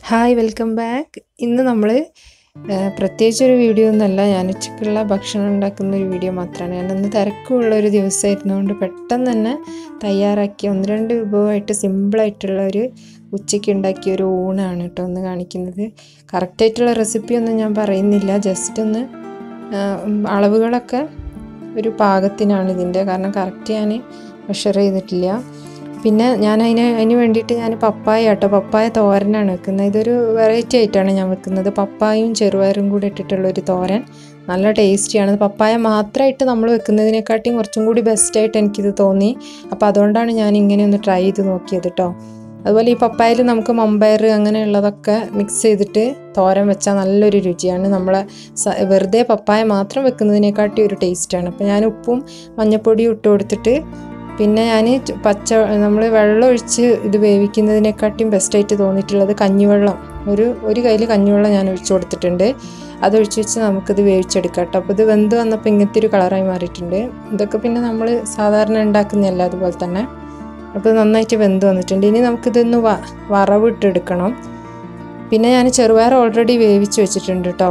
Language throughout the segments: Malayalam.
ഹായ് വെൽക്കം ബാക്ക് ഇന്ന് നമ്മൾ പ്രത്യേകിച്ചൊരു വീഡിയോ ഒന്നല്ല ഞാൻ ഉച്ചയ്ക്കുള്ള ഭക്ഷണം ഉണ്ടാക്കുന്ന ഒരു വീഡിയോ മാത്രമാണ് ഞാൻ ഇന്ന് തിരക്കുള്ള ഒരു ദിവസമായിരുന്നതുകൊണ്ട് പെട്ടെന്ന് തന്നെ തയ്യാറാക്കിയ ഒന്ന് രണ്ട് വിഭവമായിട്ട് സിമ്പിളായിട്ടുള്ള ഒരു ഉച്ചയ്ക്ക് ഉണ്ടാക്കിയ ഒരു ഊണാണ് കേട്ടോ ഒന്ന് കാണിക്കുന്നത് കറക്റ്റായിട്ടുള്ള റെസിപ്പിയൊന്നും ഞാൻ പറയുന്നില്ല ജസ്റ്റ് ഒന്ന് ആ, അളവുകളൊക്കെ ഒരു പാകത്തിനാണ് ഇതിൻ്റെ കാരണം കറക്റ്റ് ഞാൻ മെഷർ ചെയ്തിട്ടില്ല പിന്നെ ഞാൻ അതിന് അതിന് വേണ്ടിയിട്ട് ഞാൻ പപ്പായ കേട്ടോ പപ്പായ തോരനാണ് വെക്കുന്നത് ഇതൊരു വെറൈറ്റി ആയിട്ടാണ് ഞാൻ വെക്കുന്നത് പപ്പായയും ചെറുപയറും കൂടി ഇട്ടിട്ടുള്ള ഒരു തോരൻ നല്ല ടേസ്റ്റിയാണ് പപ്പായ മാത്രമായിട്ട് നമ്മൾ വെക്കുന്നതിനെക്കാട്ടിയും കുറച്ചും കൂടി ബെസ്റ്റായിട്ട് എനിക്കിത് തോന്നി അപ്പോൾ അതുകൊണ്ടാണ് ഞാൻ ഇങ്ങനെ ഒന്ന് ട്രൈ ചെയ്ത് നോക്കിയത് കേട്ടോ അതുപോലെ ഈ പപ്പായയിൽ നമുക്ക് മമ്പയർ അങ്ങനെയുള്ളതൊക്കെ മിക്സ് ചെയ്തിട്ട് തോരൻ വെച്ചാൽ നല്ലൊരു രുചിയാണ് നമ്മൾ വെറുതെ പപ്പായ മാത്രം വെക്കുന്നതിനെക്കാട്ടി ഒരു ടേസ്റ്റാണ് അപ്പോൾ ഞാൻ ഉപ്പും മഞ്ഞപ്പൊടിയും ഇട്ട് കൊടുത്തിട്ട് പിന്നെ ഞാൻ പച്ച നമ്മൾ വെള്ളം ഒഴിച്ച് ഇത് വേവിക്കുന്നതിനെക്കാട്ടിയും ബെസ്റ്റായിട്ട് തോന്നിയിട്ടുള്ളത് കഞ്ഞിവെള്ളം ഒരു ഒരു കയ്യിൽ കഞ്ഞിവെള്ളം ഞാൻ ഒഴിച്ചു കൊടുത്തിട്ടുണ്ട് അതൊഴിച്ച് വെച്ച് നമുക്കിത് വേവിച്ചെടുക്കാം കേട്ടോ അപ്പോൾ ഇത് വെന്ത് വന്നപ്പോൾ ഇങ്ങനത്തെ ഒരു കളറായി മാറിയിട്ടുണ്ട് ഇതൊക്കെ പിന്നെ നമ്മൾ സാധാരണ ഉണ്ടാക്കുന്നതല്ല അതുപോലെ തന്നെ അപ്പോൾ നന്നായിട്ട് വെന്ത് വന്നിട്ടുണ്ട് ഇനി നമുക്കിതൊന്ന് വ വറവിട്ടെടുക്കണം പിന്നെ ഞാൻ ചെറുപയർ ഓൾറെഡി വേവിച്ച് വെച്ചിട്ടുണ്ട് കേട്ടോ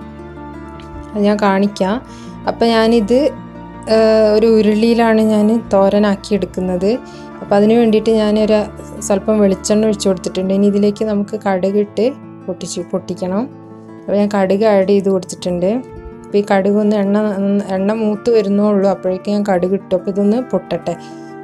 അത് ഞാൻ കാണിക്കാം അപ്പോൾ ഞാനിത് ഏഹ്, ഒരു ഉരുളിയിലാണ് ഞാൻ തോരനാക്കി എടുക്കുന്നത് അപ്പോൾ അതിന് വേണ്ടിയിട്ട് ഞാനൊരു സ്വല്പം വെളിച്ചെണ്ണ ഒഴിച്ച് കൊടുത്തിട്ടുണ്ട് ഇനി ഇതിലേക്ക് നമുക്ക് കടുകിട്ട് പൊട്ടിച്ച് പൊട്ടിക്കണം അപ്പോൾ ഞാൻ കടുക് ആഡ് ചെയ്ത് കൊടുത്തിട്ടുണ്ട് അപ്പോൾ ഈ കടുക് ഒന്ന് എണ്ണ എണ്ണ മൂത്ത് വരുന്നേ ഉള്ളൂ അപ്പോഴേക്കും ഞാൻ കടുക് ഇട്ടു അപ്പോൾ ഇതൊന്ന് പൊട്ടട്ടെ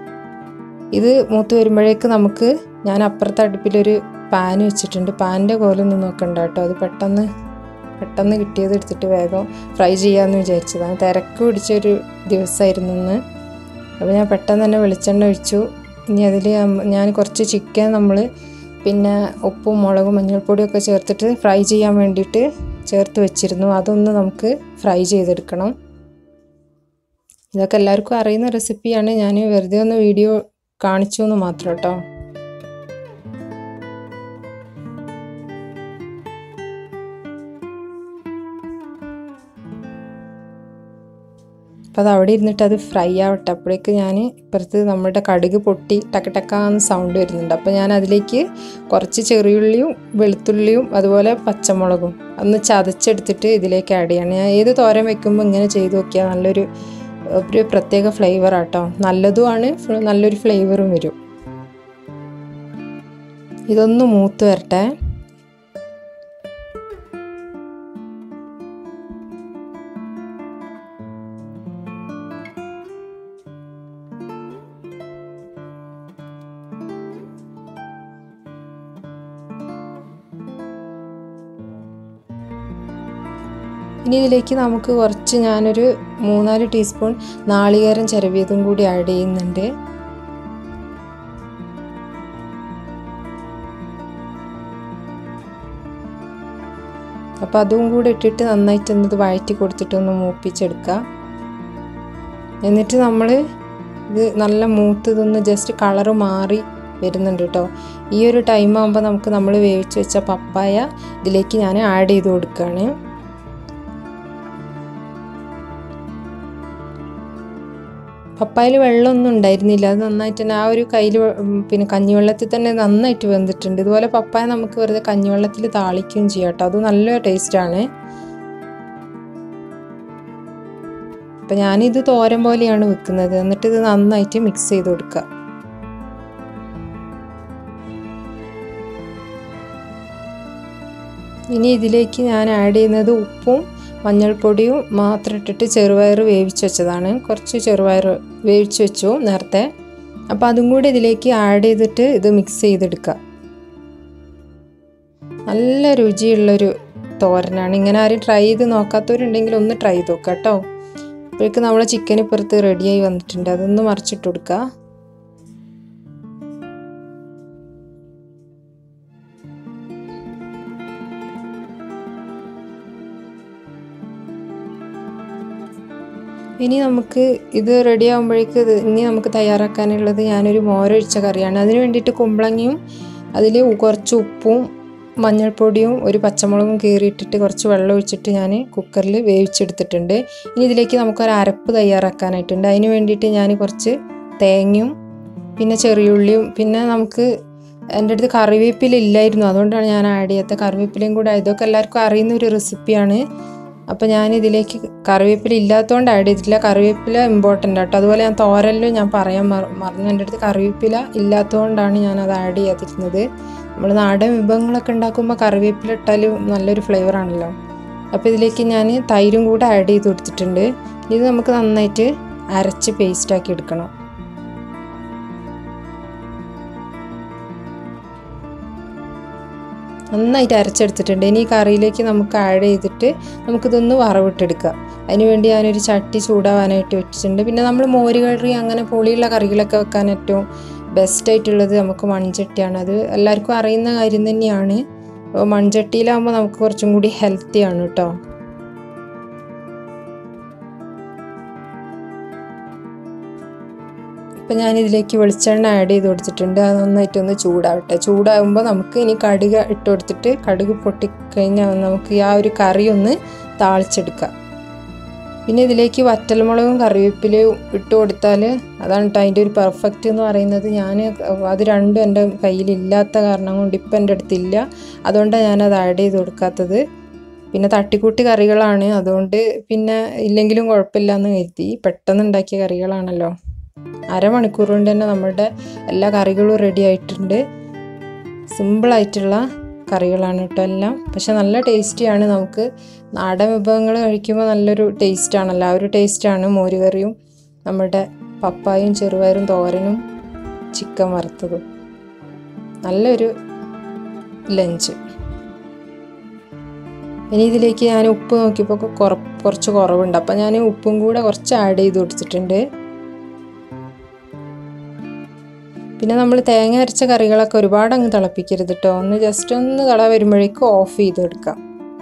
ഇത് മൂത്ത് വരുമ്പോഴേക്ക് നമുക്ക് ഞാൻ അപ്പുറത്തെ അടുപ്പിലൊരു പാൻ വെച്ചിട്ടുണ്ട് പാനിൻ്റെ കോലൊന്നും നോക്കണ്ട കേട്ടോ അത് പെട്ടെന്ന് പെട്ടെന്ന് കിട്ടിയത് എടുത്തിട്ട് വേഗം ഫ്രൈ ചെയ്യാമെന്ന് വിചാരിച്ചതാണ് തിരക്ക് പിടിച്ചൊരു ദിവസമായിരുന്നു ഇന്ന് അപ്പോൾ ഞാൻ പെട്ടെന്ന് തന്നെ വെളിച്ചെണ്ണ ഒഴിച്ചു ഇനി അതിൽ ഞാൻ കുറച്ച് ചിക്കൻ നമ്മൾ പിന്നെ ഉപ്പും മുളകും മഞ്ഞൾപ്പൊടിയൊക്കെ ചേർത്തിട്ട് ഫ്രൈ ചെയ്യാൻ വേണ്ടിയിട്ട് ചേർത്ത് വെച്ചിരുന്നു അതൊന്ന് നമുക്ക് ഫ്രൈ ചെയ്തെടുക്കണം ഇതൊക്കെ എല്ലാവർക്കും അറിയുന്ന റെസിപ്പിയാണ് ഞാൻ വെറുതെ ഒന്ന് വീഡിയോ കാണിച്ചു എന്ന് മാത്രം കേട്ടോ അപ്പോൾ അത് അവിടെ ഇരുന്നിട്ട് അത് ഫ്രൈ ആവട്ടെ അപ്പോഴേക്ക് ഞാൻ ഇപ്പുറത്ത് നമ്മുടെ കടുക് പൊട്ടി ടക്ക് ടക്കാന്ന് സൗണ്ട് വരുന്നുണ്ട് അപ്പോൾ ഞാൻ അതിലേക്ക് കുറച്ച് ചെറിയുള്ളിയും വെളുത്തുള്ളിയും അതുപോലെ പച്ചമുളകും ഒന്ന് ചതച്ചെടുത്തിട്ട് ഇതിലേക്ക് ആഡ് ചെയ്യണം ഞാൻ ഏത് തോരൻ വെക്കുമ്പോൾ ഇങ്ങനെ ചെയ്ത് നോക്കിയാൽ നല്ലൊരു ഒരു പ്രത്യേക ഫ്ലേവർ ആട്ടോ നല്ലതുമാണ് ഫ്ല- നല്ലൊരു ഫ്ലേവറും വരും ഇതൊന്ന് മൂത്ത് വരട്ടെ ഇനി ഇതിലേക്ക് നമുക്ക് കുറച്ച് ഞാനൊരു മൂന്നാല് ടീസ്പൂൺ നാളികേരം ചിരവിയതും കൂടി ആഡ് ചെയ്യുന്നുണ്ട് അപ്പോൾ അതും കൂടി ഇട്ടിട്ട് നന്നായിട്ട് ഒന്ന് ഇത് വഴറ്റി കൊടുത്തിട്ട് ഒന്ന് മൂപ്പിച്ചെടുക്കുക എന്നിട്ട് നമ്മൾ ഇത് നല്ല മൂത്ത് ഇതൊന്ന് ജസ്റ്റ് കളറ് മാറി വരുന്നുണ്ട് കേട്ടോ ഈ ഒരു ടൈം ആകുമ്പോൾ നമുക്ക് നമ്മൾ വേവിച്ച് വെച്ച പപ്പായ ഇതിലേക്ക് ഞാൻ ആഡ് ചെയ്ത് കൊടുക്കുകയാണ് പപ്പായയിൽ വെള്ളമൊന്നും ഉണ്ടായിരുന്നില്ല അത് നന്നായിട്ട് തന്നെ ആ ഒരു കയ്യിൽ പിന്നെ കഞ്ഞിവെള്ളത്തിൽ തന്നെ നന്നായിട്ട് വെന്തിട്ടുണ്ട് ഇതുപോലെ പപ്പായ നമുക്ക് വെറുതെ കഞ്ഞിവെള്ളത്തിൽ താളിക്കുകയും ചെയ്യാം കേട്ടോ അത് നല്ല ടേസ്റ്റാണ് അപ്പം ഞാനിത് തോരൻ പോലെയാണ് വെക്കുന്നത് എന്നിട്ട് ഇത് നന്നായിട്ട് മിക്സ് ചെയ്ത് കൊടുക്കുക ഇനി ഇതിലേക്ക് ഞാൻ ആഡ് ചെയ്യുന്നത് ഉപ്പും മഞ്ഞൾപ്പൊടിയും മാത്രം ഇട്ടിട്ട് ചെറുപയർ വേവിച്ച് വെച്ചതാണ് കുറച്ച് ചെറുപയർ വേവിച്ച് വെച്ചു നേരത്തെ അപ്പോൾ അതും കൂടി ഇതിലേക്ക് ആഡ് ചെയ്തിട്ട് ഇത് മിക്സ് ചെയ്തെടുക്കുക നല്ല രുചിയുള്ളൊരു തോരനാണ് ഇങ്ങനെ ആരും ട്രൈ ചെയ്ത് നോക്കാത്തവരുണ്ടെങ്കിൽ ഒന്ന് ട്രൈ ചെയ്ത് നോക്കുക കേട്ടോ അപ്പോഴേക്ക് നമ്മൾ ചിക്കൻ ഇപ്പുറത്ത് റെഡിയായി വന്നിട്ടുണ്ട് അതൊന്ന് മറിച്ചിട്ട് കൊടുക്കുക ഇനി നമുക്ക് ഇത് റെഡി ആകുമ്പോഴേക്ക് ഇത് ഇനി നമുക്ക് തയ്യാറാക്കാനുള്ളത് ഞാനൊരു മോരൊഴിച്ച കറിയാണ് അതിന് വേണ്ടിയിട്ട് കുമ്പളങ്ങയും അതിൽ കുറച്ച് ഉപ്പും മഞ്ഞൾപ്പൊടിയും ഒരു പച്ചമുളകും കീറിയിട്ടിട്ട് കുറച്ച് വെള്ളം ഒഴിച്ചിട്ട് ഞാൻ കുക്കറിൽ വേവിച്ചെടുത്തിട്ടുണ്ട് ഇനി ഇതിലേക്ക് നമുക്കൊരു അരപ്പ് തയ്യാറാക്കാനായിട്ടുണ്ട് അതിന് വേണ്ടിയിട്ട് ഞാൻ കുറച്ച് തേങ്ങയും പിന്നെ ചെറിയുള്ളിയും പിന്നെ നമുക്ക് എൻ്റെ അടുത്ത് കറിവേപ്പില ഇല്ലായിരുന്നു അതുകൊണ്ടാണ് ഞാൻ ആഡ് ചെയ്യാത്ത കറിവേപ്പിലയും കൂടെ ഇതൊക്കെ എല്ലാവർക്കും അറിയുന്ന ഒരു റെസിപ്പിയാണ് അപ്പോൾ ഞാൻ ഇതിലേക്ക് കറിവേപ്പില ഇല്ലാത്തതുകൊണ്ട് ആഡ് ചെയ്തിട്ടില്ല കറിവേപ്പില ഇമ്പോർട്ടൻ്റ് ആട്ടോ അതുപോലെ ഞാൻ തോരലിലും ഞാൻ പറയാൻ മറ- മറന്നു എൻ്റെ അടുത്ത് കറിവേപ്പില ഇല്ലാത്തതുകൊണ്ടാണ് ഞാൻ അത് ആഡ് ചെയ്യാതിരുന്നത് നമ്മൾ നാടൻ വിഭവങ്ങളൊക്കെ ഉണ്ടാക്കുമ്പോൾ കറിവേപ്പില ഇട്ടാൽ നല്ലൊരു ഫ്ലേവർ ആണല്ലോ അപ്പോൾ ഇതിലേക്ക് ഞാൻ തൈരും കൂടെ ആഡ് ചെയ്ത് കൊടുത്തിട്ടുണ്ട് ഇത് നമുക്ക് നന്നായിട്ട് അരച്ച് പേസ്റ്റ് ആക്കി എടുക്കണം നന്നായിട്ട് അരച്ചെടുത്തിട്ടുണ്ട് ഇനി ഈ കറിയിലേക്ക് നമുക്ക് ആഡ് ചെയ്തിട്ട് നമുക്കിതൊന്ന് വറവിട്ടെടുക്കാം അതിന് വേണ്ടി ഞാനൊരു ചട്ടി ചൂടാവാനായിട്ട് വെച്ചിട്ടുണ്ട് പിന്നെ നമ്മൾ മോര് കറി അങ്ങനെ പുളിയുള്ള കറികളൊക്കെ വെക്കാൻ ഏറ്റവും ബെസ്റ്റ് ആയിട്ടുള്ളത് നമുക്ക് മൺചട്ടിയാണ് അത് എല്ലാവർക്കും അറിയുന്ന കാര്യം തന്നെയാണ് അപ്പോൾ മൺചട്ടിയിലാകുമ്പോൾ നമുക്ക് കുറച്ചും കൂടി ഹെൽത്തിയാണ് കേട്ടോ ഇപ്പം ഞാൻ ഇതിലേക്ക് വെളിച്ചെണ്ണ ആഡ് ചെയ്ത് കൊടുത്തിട്ടുണ്ട് അത് നന്നായിട്ടൊന്ന് ചൂടാവട്ടെ ചൂടാകുമ്പോൾ നമുക്ക് ഇനി കടുക് ഇട്ട് കൊടുത്തിട്ട് കടുക് പൊട്ടിക്കഴിഞ്ഞാൽ നമുക്ക് ആ ഒരു കറി ഒന്ന് താളിച്ചെടുക്കാം പിന്നെ ഇതിലേക്ക് വറ്റൽമുളകും കറിവേപ്പിലയും ഇട്ട് കൊടുത്താൽ അതാണ് കേട്ടോ അതിൻ്റെ ഒരു പെർഫെക്റ്റ് എന്ന് പറയുന്നത് ഞാൻ അത് രണ്ടും എൻ്റെ കയ്യിലില്ലാത്ത കാരണം കൊണ്ട് ഇപ്പം എൻ്റെ അടുത്തില്ല അതുകൊണ്ടാണ് ഞാനത് ആഡ് ചെയ്ത് കൊടുക്കാത്തത് പിന്നെ തട്ടിക്കൂട്ടി കറികളാണ് അതുകൊണ്ട് പിന്നെ ഇല്ലെങ്കിലും കുഴപ്പമില്ല എന്ന് കരുതി പെട്ടെന്ന് ഉണ്ടാക്കിയ കറികളാണല്ലോ അരമണിക്കൂർ കൊണ്ട് തന്നെ നമ്മുടെ എല്ലാ കറികളും റെഡി ആയിട്ടുണ്ട് സിമ്പിളായിട്ടുള്ള കറികളാണ് കേട്ടോ എല്ലാം പക്ഷെ നല്ല ടേസ്റ്റിയാണ് നമുക്ക് നാടൻ വിഭവങ്ങൾ കഴിക്കുമ്പോൾ നല്ലൊരു ടേസ്റ്റാണല്ലോ ആ ഒരു ടേസ്റ്റാണ് മോരുകറിയും നമ്മുടെ പപ്പായും ചെറുപയറും തോരനും ചിക്കൻ വറുത്തതും നല്ലൊരു ലഞ്ച് ഇനി ഇതിലേക്ക് ഞാൻ ഉപ്പ് നോക്കിയപ്പോൾ കുറ കുറച്ച് കുറവുണ്ട് അപ്പം ഞാൻ ഉപ്പും കൂടെ കുറച്ച് ആഡ് ചെയ്ത് കൊടുത്തിട്ടുണ്ട് പിന്നെ നമ്മൾ തേങ്ങ അരച്ച കറികളൊക്കെ ഒരുപാട് അങ്ങ് തിളപ്പിക്കരുത് കേട്ടോ ഒന്ന് ജസ്റ്റ് ഒന്ന് കള വരുമ്പോഴേക്കും ഓഫ് ചെയ്ത് കൊടുക്കാം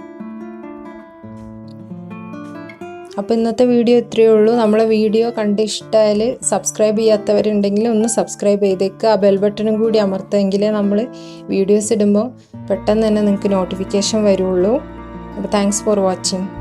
അപ്പോൾ ഇന്നത്തെ വീഡിയോ ഇത്രയേ ഉള്ളൂ നമ്മളെ വീഡിയോ കണ്ട് ഇഷ്ടമായാൽ സബ്സ്ക്രൈബ് ചെയ്യാത്തവരുണ്ടെങ്കിൽ ഒന്ന് സബ്സ്ക്രൈബ് ചെയ്തേക്കുക ആ ബെൽ ബട്ടണും കൂടി അമർത്തെങ്കിലേ നമ്മൾ വീഡിയോസ് ഇടുമ്പോൾ പെട്ടെന്ന് തന്നെ നിങ്ങൾക്ക് നോട്ടിഫിക്കേഷൻ വരുള്ളൂ അപ്പോൾ താങ്ക്സ് ഫോർ വാച്ചിങ്